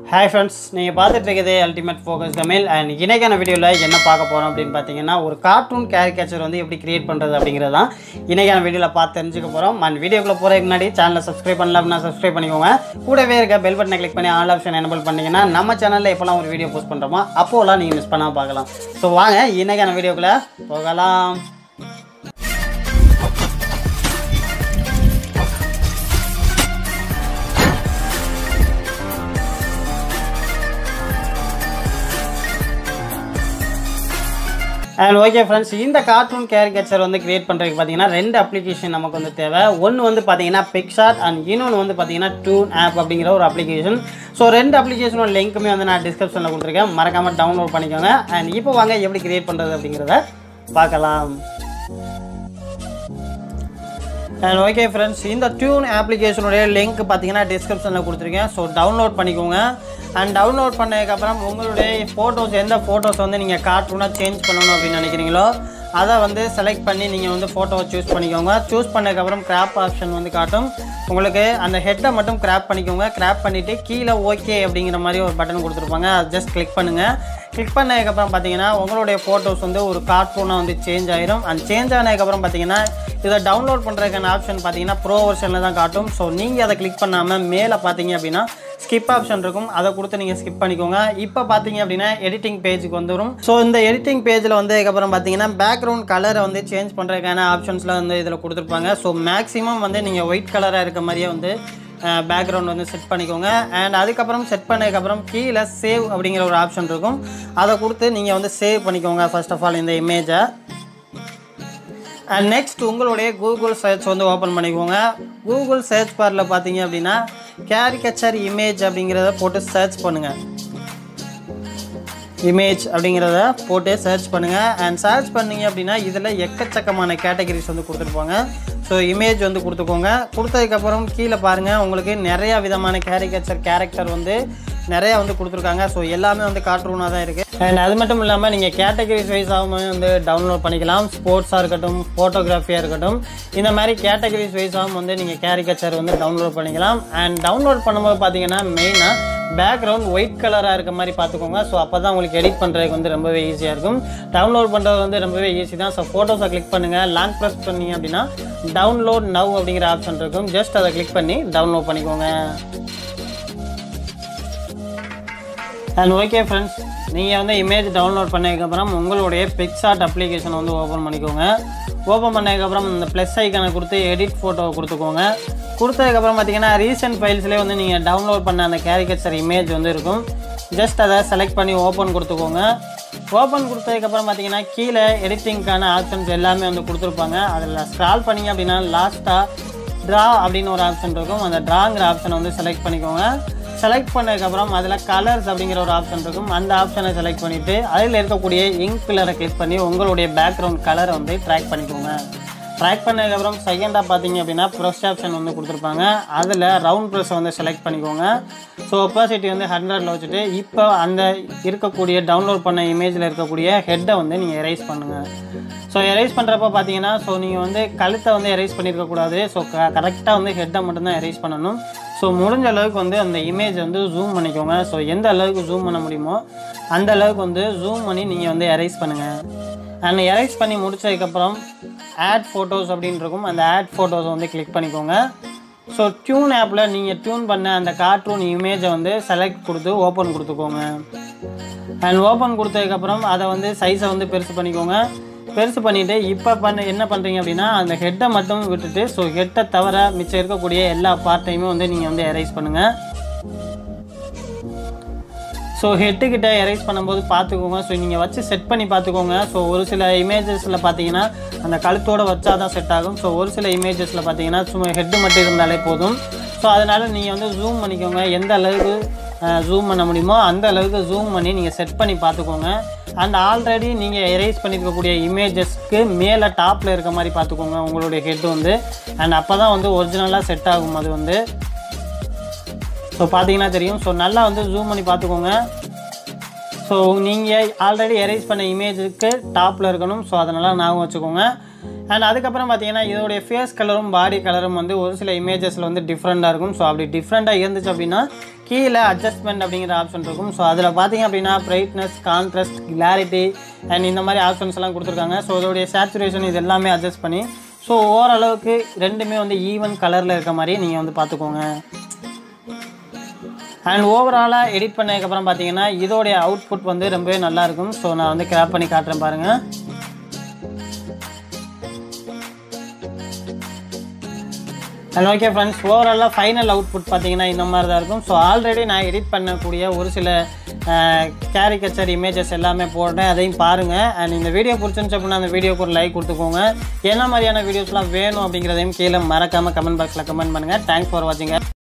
hi friends நீங்கள் பார்த்துட்டு இருக்கிறது அல்டிமேட் ஃபோக்கஸ் தமிழ் அண்ட் இன்றைக்கான வீடியோவில் என்ன பார்க்க போகிறோம் அப்படின்னு பார்த்தீங்கன்னா ஒரு கார்ட்டூன் கேரிகேச்சர் வந்து எப்படி கிரியேட் பண்ணுறது அப்படிங்கிறது தான் இன்றைக்கான வீடியோவில் பார்த்து தெரிஞ்சுக்க போகிறோம் அண்ட் வீடியோக்குள்ளே போகிறதுக்கு முன்னாடி சேனலை சப்ஸ்கிரைப் பண்ணல அப்படின்னா சப்ஸ்கிரைப் பண்ணிக்கோங்க கூடவே இருக்க பெல் பட்டனை கிளிக் பண்ணி ஆல் ஆப்ஷன் எனபிள் பண்ணிங்கன்னா நம்ம சேனலில் எப்போல்லாம் ஒரு வீடியோ போஸ்ட் பண்ணுறோமோ அப்போலாம் நீங்கள் மிஸ் பண்ணாமல் பார்க்கலாம் ஸோ வாங்க இன்றைக்கான வீடியோக்குள்ளே போகலாம் அண்ட் ஓகே ஃப்ரெண்ட்ஸ் இந்த கார்ட்டூன் கேரிகேச்சர் வந்து கிரியேட் பண்ணுறதுக்கு பார்த்தீங்கன்னா ரெண்டு அப்ளிகேஷன் நமக்கு வந்து தேவை ஒன்று வந்து பார்த்தீங்கன்னா பிக்சார்ட் அண்ட் இன்னொன்று வந்து பார்த்தீங்கன்னா டூன் ஆப் அப்படிங்கிற ஒரு அப்ளிகேஷன் ஸோ ரெண்டு அப்ளிகேஷனோட லிங்க்குமே வந்து நான் டிஸ்கிரிப்ஷனில் கொடுத்துருக்கேன் மறக்காமல் டவுன்லோட் பண்ணிக்கோங்க அண்ட் இப்போ வாங்க எப்படி கிரியேட் பண்ணுறது அப்படிங்கிறத பார்க்கலாம் அண்ட் ஓகே ஃப்ரெண்ட்ஸ் இந்த டியூன் அப்ளிகேஷனுடைய லிங்க் பார்த்தீங்கன்னா டிஸ்கிரிப்ஷனில் கொடுத்துருக்கேன் ஸோ டவுன்லோட் பண்ணிக்கோங்க அண்ட் டவுன்லோட் பண்ணதுக்கப்புறம் உங்களுடைய ஃபோட்டோஸ் எந்த ஃபோட்டோஸ் வந்து நீங்கள் கார்ட்டூனாக சேஞ்ச் பண்ணணும் அப்படின்னு நினைக்கிறீங்களோ அதை வந்து செலக்ட் பண்ணி நீங்கள் வந்து ஃபோட்டோவை சூஸ் பண்ணிக்கோங்க சூஸ் பண்ணதுக்கப்புறம் கிராப் ஆப்ஷன் வந்து காட்டும் உங்களுக்கு அந்த ஹெட்டை மட்டும் கிராப் பண்ணிக்கோங்க கிராப் பண்ணிவிட்டு கீழே ஓகே அப்படிங்கிற மாதிரி ஒரு பட்டன் கொடுத்துருப்பாங்க அது ஜஸ்ட் கிளிக் பண்ணுங்கள் கிளிக் பண்ணதுக்கப்புறம் பார்த்தீங்கன்னா உங்களுடைய ஃபோட்டோஸ் வந்து ஒரு கார்ட்டூனாக வந்து சேஞ்ச் ஆயிரும் அண்ட் சேஞ்ச் ஆனதுக்கப்புறம் பார்த்தீங்கன்னா இதை டவுன்லோட் பண்ணுறதுக்கான ஆப்ஷன் பார்த்தீங்கன்னா ப்ரோ வெர்ஷனில் தான் காட்டும் ஸோ நீங்கள் அதை கிளிக் பண்ணாமல் மேலே பார்த்தீங்க அப்படின்னா ஸ்கிப் ஆப்ஷன் இருக்கும் அதை கொடுத்து நீங்கள் ஸ்கிப் பண்ணிக்கோங்க இப்போ பார்த்தீங்க அப்படின்னா எடிட்டிங் பேஜுக்கு வந்துடும் ஸோ இந்த எடிட்டிங் பேஜில் வந்ததுக்கப்புறம் பார்த்தீங்கன்னா பேக்ரவுண்ட் கலரை வந்து சேஞ்ச் பண்ணுறதுக்கான ஆப்ஷன்ஸ்லாம் வந்து இதில் கொடுத்துருப்பாங்க ஸோ மேக்ஸிமம் வந்து நீங்கள் ஒயிட் கலராக இருக்க மாதிரியே வந்து பேக்ரவுண்ட் வந்து செட் பண்ணிக்கோங்க அண்ட் அதுக்கப்புறம் செட் பண்ணதுக்கப்புறம் கீழே சேவ் அப்படிங்கிற ஒரு ஆப்ஷன் இருக்கும் அதை கொடுத்து நீங்கள் வந்து சேவ் பண்ணிக்கோங்க ஃபர்ஸ்ட் ஆஃப் ஆல் இந்த இமேஜை அண்ட் நெக்ஸ்ட் உங்களுடைய கூகுள் சர்ச் வந்து ஓப்பன் பண்ணிக்கோங்க கூகுள் சர்ச் பாரில் பார்த்தீங்க அப்படின்னா கேரிகேச்சர் இமேஜ் அப்படிங்கிறத போட்டு சர்ச் பண்ணுங்கள் இமேஜ் அப்படிங்கிறத போட்டு சர்ச் பண்ணுங்கள் அண்ட் சர்ச் பண்ணீங்க அப்படின்னா இதில் எக்கச்சக்கமான கேட்டகரிஸ் வந்து கொடுத்துருப்பாங்க ஸோ இமேஜ் வந்து கொடுத்துக்கோங்க கொடுத்ததுக்கப்புறம் கீழே பாருங்கள் உங்களுக்கு நிறையா விதமான கேரிகேச்சர் கேரக்டர் வந்து நிறையா வந்து கொடுத்துருக்காங்க ஸோ எல்லாமே வந்து கார்ட்டூனாக தான் இருக்குது அண்ட் அது மட்டும் இல்லாமல் நீங்கள் கேட்டகரிஸ் வைஸாகவும் வந்து டவுன்லோட் பண்ணிக்கலாம் ஸ்போர்ட்ஸாக இருக்கட்டும் ஃபோட்டோகிராஃபியாக இருக்கட்டும் இந்த மாதிரி கேட்டகரிஸ் வைஸாகவும் வந்து நீங்கள் கேரிகேச்சர் வந்து டவுன்லோட் பண்ணிக்கலாம் அண்ட் டவுன்லோட் பண்ணும்போது பார்த்தீங்கன்னா மெயினாக பேக்ரவுண்ட் ஒயிட் கலராக இருக்க மாதிரி பார்த்துக்கோங்க ஸோ அப்போ தான் உங்களுக்கு எடிட் பண்ணுறதுக்கு வந்து ரொம்பவே ஈஸியாக இருக்கும் டவுன்லோட் பண்ணுறது வந்து ரொம்பவே ஈஸி தான் ஸோ ஃபோட்டோஸை கிளிக் பண்ணுங்கள் லாங் ப்ரெஸ் பண்ணீங்க அப்படின்னா டவுன்லோட் நவ் அப்படிங்கிற ஆப்ஷன் இருக்கும் ஜஸ்ட் அதை கிளிக் பண்ணி டவுன்லோட் பண்ணிக்கோங்க அண்ட் ஓகே ஃப்ரெண்ட்ஸ் நீங்கள் வந்து இமேஜ் டவுன்லோட் பண்ணதுக்கப்புறம் உங்களுடைய பிக்சார்ட் அப்ளிகேஷன் வந்து ஓப்பன் பண்ணிக்கோங்க ஓப்பன் பண்ணதுக்கப்புறம் இந்த ப்ளஸ் ஐக்கனை கொடுத்து எடிட் ஃபோட்டோவை கொடுத்துக்கோங்க கொடுத்ததுக்கப்புறம் பார்த்தீங்கன்னா ரீசெண்ட் ஃபைல்ஸ்லேயே வந்து நீங்கள் டவுன்லோட் பண்ண அந்த கேரிகேச்சர் இமேஜ் வந்து இருக்கும் ஜஸ்ட் அதை செலக்ட் பண்ணி ஓப்பன் கொடுத்துக்கோங்க ஓப்பன் கொடுத்ததுக்கப்புறம் பார்த்தீங்கன்னா கீழே எடிட்டிங்க்கான ஆப்ஷன்ஸ் எல்லாமே வந்து கொடுத்துருப்பாங்க அதில் ஸ்க்ரால் பண்ணிங்க அப்படின்னா லாஸ்ட்டாக ட்ரா அப்படின்னு ஒரு ஆப்ஷன் இருக்கும் அந்த ட்ராங்கிற ஆப்ஷனை வந்து செலக்ட் பண்ணிக்கோங்க செலக்ட் பண்ணதுக்கப்புறம் அதில் கலர்ஸ் அப்படிங்கிற ஒரு ஆப்ஷன் இருக்கும் அந்த ஆப்ஷனை செலக்ட் பண்ணிவிட்டு அதில் இருக்கக்கூடிய இங்க் கலரை கிளிக் பண்ணி உங்களுடைய பேக்ரவுண்ட் கலரை வந்து ட்ராக் பண்ணிக்கோங்க ட்ராக் பண்ணதுக்கப்புறம் செகண்டாக பார்த்தீங்க அப்படின்னா ப்ரெஷ் ஆப்ஷன் வந்து கொடுத்துருப்பாங்க அதில் ரவுண்ட் ப்ரெஸ் வந்து செலக்ட் பண்ணிக்கோங்க ஸோ ஒப்பாசிட்டி வந்து ஹண்ட்ரடில் வச்சுட்டு இப்போ அந்த இருக்கக்கூடிய டவுன்லோட் பண்ண இமேஜில் இருக்கக்கூடிய ஹெட்டை வந்து நீங்கள் எரேஸ் பண்ணுங்கள் ஸோ எரேஸ் பண்ணுறப்ப பார்த்தீங்கன்னா ஸோ நீங்கள் வந்து கழுத்தை வந்து எரேஸ் பண்ணியிருக்கக்கூடாது ஸோ க கரெக்டாக வந்து ஹெட்டை மட்டும்தான் எரேஸ் பண்ணணும் ஸோ முடிஞ்ச அளவுக்கு வந்து அந்த இமேஜ் வந்து ஜூம் பண்ணிக்கோங்க ஸோ எந்த அளவுக்கு ஜூம் பண்ண முடியுமோ அந்த அளவுக்கு வந்து ஜூம் பண்ணி நீங்கள் வந்து எரேஸ் பண்ணுங்கள் அண்ட் எரேஸ் பண்ணி முடிச்சதுக்கப்புறம் ஆட் ஃபோட்டோஸ் அப்படின்னு இருக்கும் அந்த ஆட் ஃபோட்டோஸை வந்து கிளிக் பண்ணிக்கோங்க ஸோ டியூன் ஆப்பில் நீங்கள் டியூன் பண்ண அந்த கார்ட்டூன் இமேஜை வந்து செலக்ட் கொடுத்து ஓப்பன் கொடுத்துக்கோங்க அண்ட் ஓப்பன் கொடுத்ததுக்கப்புறம் அதை வந்து சைஸை வந்து பெருசு பண்ணிக்கோங்க பெருசு பண்ணிவிட்டு இப்போ பண்ண என்ன பண்ணுறீங்க அப்படின்னா அந்த ஹெட்டை மட்டும் விட்டுட்டு ஸோ ஹெட்டை தவிர மிச்சம் இருக்கக்கூடிய எல்லா பார்ட்டையுமே வந்து நீங்கள் வந்து எரேஸ் பண்ணுங்கள் ஸோ ஹெட்டுக்கிட்ட எரேஸ் பண்ணும்போது பார்த்துக்கோங்க ஸோ நீங்கள் வச்சு செட் பண்ணி பார்த்துக்கோங்க ஸோ ஒரு சில இமேஜஸில் பார்த்தீங்கன்னா அந்த கழுத்தோடு வச்சா தான் செட் ஆகும் ஸோ ஒரு சில இமேஜஸில் பார்த்தீங்கன்னா சும்மா ஹெட்டு மட்டும் இருந்தாலே போதும் ஸோ அதனால் நீங்கள் வந்து ஜூம் பண்ணிக்கோங்க எந்த அளவுக்கு ஜூம் பண்ண முடியுமோ அந்த அளவுக்கு ஜூம் பண்ணி நீங்கள் செட் பண்ணி பார்த்துக்கோங்க அண்ட் ஆல்ரெடி நீங்கள் எரேஸ் பண்ணியிருக்கக்கூடிய இமேஜஸ்க்கு மேலே டாப்பில் இருக்க மாதிரி பார்த்துக்கோங்க உங்களுடைய ஹெட் வந்து அண்ட் அப்போ தான் வந்து ஒரிஜினலாக செட் ஆகும் அது வந்து ஸோ பார்த்தீங்கன்னா தெரியும் ஸோ நல்லா வந்து ஜூம் பண்ணி பார்த்துக்கோங்க ஸோ நீங்கள் ஆல்ரெடி எரேஸ் பண்ண இமேஜுக்கு டாப்பில் இருக்கணும் ஸோ அதனால் ஞாபகம் வச்சுக்கோங்க அண்ட் அதுக்கப்புறம் பார்த்தீங்கன்னா இதோடைய ஃபேஸ் கலரும் பாடி கலரும் வந்து ஒரு சில இமேஜஸில் வந்து டிஃப்ரெண்ட்டாக இருக்கும் ஸோ அப்படி டிஃப்ரெண்ட்டாக இருந்துச்சு அப்படின்னா கீழே அட்ஜஸ்ட்மெண்ட் அப்படிங்கிற ஆப்ஷன் இருக்கும் ஸோ அதில் பார்த்தீங்க அப்படின்னா பிரைட்னஸ் கான்ட்ராஸ்ட் கிளாரிட்டி அண்ட் இந்த மாதிரி ஆப்ஷன்ஸ் எல்லாம் கொடுத்துருக்காங்க ஸோ இதோடைய சேச்சுரேஷன் இது எல்லாமே அட்ஜஸ்ட் பண்ணி ஸோ ஓரளவுக்கு ரெண்டுமே வந்து ஈவன் கலரில் இருக்க மாதிரி நீங்கள் வந்து பார்த்துக்கோங்க அண்ட் ஓவராலாக எடிட் பண்ணதுக்கப்புறம் பார்த்தீங்கன்னா இதோடைய அவுட்புட் வந்து ரொம்பவே நல்லா இருக்கும் ஸோ நான் வந்து கிராப் பண்ணி காட்டுறேன் பாருங்கள் அண்ட் ஓகே ஃப்ரெண்ட்ஸ் ஓவராலாக ஃபைனல் அவுட்புட் பார்த்தீங்கன்னா இந்த மாதிரி தான் இருக்கும் ஸோ ஆல்ரெடி நான் எடிட் பண்ணக்கூடிய ஒரு சில கேரிகச்சர் இமேஜஸ் எல்லாமே போடுறேன் அதையும் பாருங்கள் அண்ட் இந்த வீடியோ பிடிச்சிருந்துச்சு அப்படின்னா அந்த வீடியோக்கு ஒரு லைக் கொடுத்துக்கோங்க என்ன மாதிரியான வீடியோஸ்லாம் வேணும் அப்படிங்கிறதையும் கீழே மறக்காமல் கமெண்ட் பாக்ஸில் கமெண்ட் பண்ணுங்கள் தேங்க்ஸ் ஃபார் வாட்சிங்க